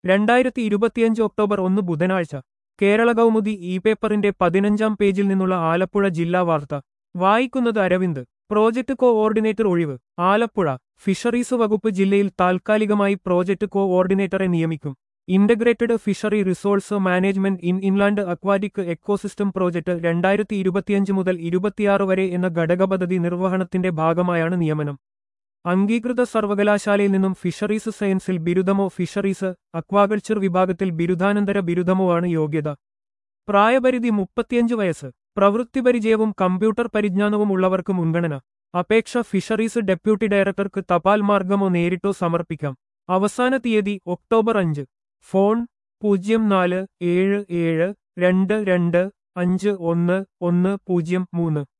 രണ്ടായിരത്തി ഇരുപത്തിയഞ്ച് ഒക്ടോബർ ഒന്ന് ബുധനാഴ്ച കേരള കൗമുദി ഇ പേപ്പറിന്റെ പതിനഞ്ചാം പേജിൽ നിന്നുള്ള ആലപ്പുഴ ജില്ലാ വാർത്ത വായിക്കുന്നത് അരവിന്ദ് പ്രോജക്ട് കോഓർഡിനേറ്റർ ഒഴിവ് ആലപ്പുഴ ഫിഷറീസ് വകുപ്പ് ജില്ലയിൽ താൽക്കാലികമായി പ്രോജക്ട് കോഓർഡിനേറ്ററെ നിയമിക്കും integrated fishery resource management in inland aquatic ecosystem project രണ്ടായിരത്തി ഇരുപത്തിയഞ്ച് മുതൽ ഇരുപത്തിയാറ് വരെ എന്ന ഘടകപദ്ധതി നിർവഹണത്തിന്റെ ഭാഗമായാണ് നിയമനം അംഗീകൃത സർവകലാശാലയിൽ നിന്നും ഫിഷറീസ് സയൻസിൽ ബിരുദമോ ഫിഷറീസ് അക്വാകൾച്ചർ വിഭാഗത്തിൽ ബിരുദാനന്തര ബിരുദമോ ആണ് യോഗ്യത പ്രായപരിധി മുപ്പത്തിയഞ്ച് വയസ്സ് പ്രവൃത്തിപരിചയവും കമ്പ്യൂട്ടർ പരിജ്ഞാനവും ഉള്ളവർക്ക് മുൻഗണന അപേക്ഷ ഫിഷറീസ് ഡെപ്യൂട്ടി ഡയറക്ടർക്ക് തപാൽ മാർഗമോ നേരിട്ടോ സമർപ്പിക്കാം അവസാന തീയതി ഒക്ടോബർ അഞ്ച് ഫോൺ പൂജ്യം നാല് ഏഴ് ഏഴ് രണ്ട് രണ്ട് അഞ്ച് ഒന്ന് ഒന്ന് പൂജ്യം മൂന്ന്